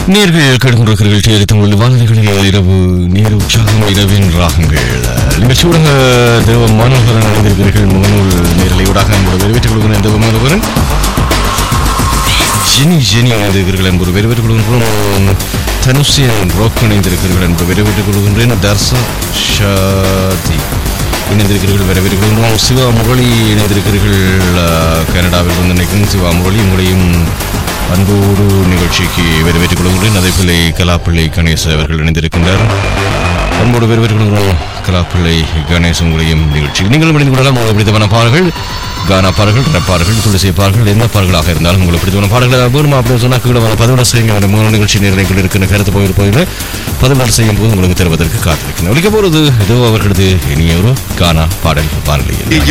நேர்கள் கடுங்குறர்கள் டிஆரி தமிழ் வானொலிகளில் இரவு நேர உற்சாகம் இரவின் ராகங்கள் நிகழ்ச்சியூடாக தேவ மனோகரன் இணைந்திருக்கிறீர்கள் முகநூல் நேரலை ஊடாக என்பது வரவேற்றுக் கொள்கிறேன் தேவ மனோகரன் ஜெனி ஜெனி இணைந்திருக்கிறீர்கள் என்பது வரவேற்றுக் கொள்கின்றோம் தனுஷியன் ரோக் இணைந்திருக்கிறீர்கள் என்பது வரவேற்றுக் கொள்கின்றேன் தர்சா ஷாதி இணைந்திருக்கிறீர்கள் வரவேற்றுக் கொள்கின்றோம் சிவா முரளி இணைந்திருக்கிறீர்கள் அஹ், கனடாவில் வந்து நினைக்கும் சிவா முரளி உங்களையும் அன்போடு நிகழ்ச்சிக்கு வரவேற்றுக் கொள்கின்றேன் அதே போல கலாப்பிள்ளை கணேச அவர்கள் இணைந்திருக்கின்றார் அன்போடு வரவேற்றுக் கொள்கிறோம் கலாப்பிள்ளை கணேச உங்களையும் நிகழ்ச்சி நீங்களும் இணைந்து கொள்ளலாம் உங்களுக்கு பிடித்தமான பாடல்கள் கானா பாடல்கள் ரப் பாடல்கள் துளசி பாடல்கள் எந்த பாடல்களாக இருந்தாலும் உங்களுக்கு பிடித்தமான பாடல்கள் வேணுமா அப்படின்னு சொன்னால் கீழே வர பதிவிட செய்யுங்க அந்த மூணு நிகழ்ச்சி நேரங்கள் இருக்கிற கருத்து போயிரு போயில பதிவிட செய்யும் போது உங்களுக்கு தருவதற்கு காத்திருக்கிறேன் ஒழிக்க போகிறது இதோ அவர்களது இனிய ஒரு கானா பாடல் பாடலில்